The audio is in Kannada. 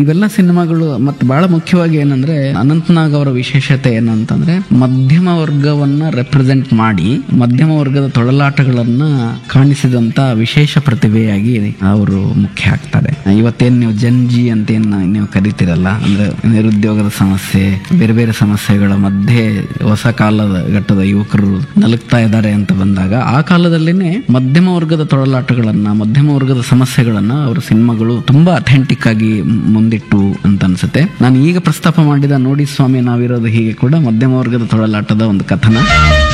ಇವೆಲ್ಲ ಸಿನಿಮಾಗಳು ಮತ್ತೆ ಬಹಳ ಮುಖ್ಯವಾಗಿ ಏನಂದ್ರೆ ಅನಂತನಾಗ್ ಅವರ ವಿಶೇಷತೆ ಏನಂತಂದ್ರೆ ಮಧ್ಯಮ ವರ್ಗವನ್ನ ರೆಪ್ರೆಸೆಂಟ್ ಮಾಡಿ ಮಧ್ಯಮ ವರ್ಗದ ತೊಳಲಾಟಗಳನ್ನ ಕಾಣಿಸಿದಂತ ವಿಶೇಷ ಪ್ರತಿಭೆಯಾಗಿ ಅವರು ಮುಖ್ಯ ಆಗ್ತಾರೆ ಇವತ್ತೇನ್ ನೀವು ಜನ್ಜಿ ಅಂತ ಏನ್ ನೀವು ಕರಿತೀರಲ್ಲ ಅಂದ್ರೆ ನಿರುದ್ಯೋಗದ ಸಮಸ್ಯೆ ಬೇರೆ ಬೇರೆ ಸಮಸ್ಯೆಗಳ ಮಧ್ಯೆ ಹೊಸ ಕಾಲದ ಘಟ್ಟದ ಯುವಕರು ನಲುಗ್ತಾ ಇದ್ದಾರೆ ಅಂತ ಬಂದಾಗ ಆ ಕಾಲದಲ್ಲಿನೇ ಮಧ್ಯಮ ವರ್ಗದ ತೊಳಲಾಟಗಳನ್ನ ಮಧ್ಯಮ ವರ್ಗದ ಸಮಸ್ಯೆಗಳನ್ನ ಅವರ ಸಿನಿಮಾಗಳು ತುಂಬಾ ಅಥೆಂಟಿಕ್ ಆಗಿ ಮುಂದಿಟ್ಟು ಅಂತ ಅನ್ಸುತ್ತೆ ನಾನು ಈಗ ಪ್ರಸ್ತಾಪ ಮಾಡಿದ ನೋಡಿ ಸ್ವಾಮಿ ನಾವಿರೋದು ಹೀಗೆ ಕೂಡ ಮಧ್ಯಮ ವರ್ಗದ ತೊಳಲಾಟದ ಒಂದು ಕಥನ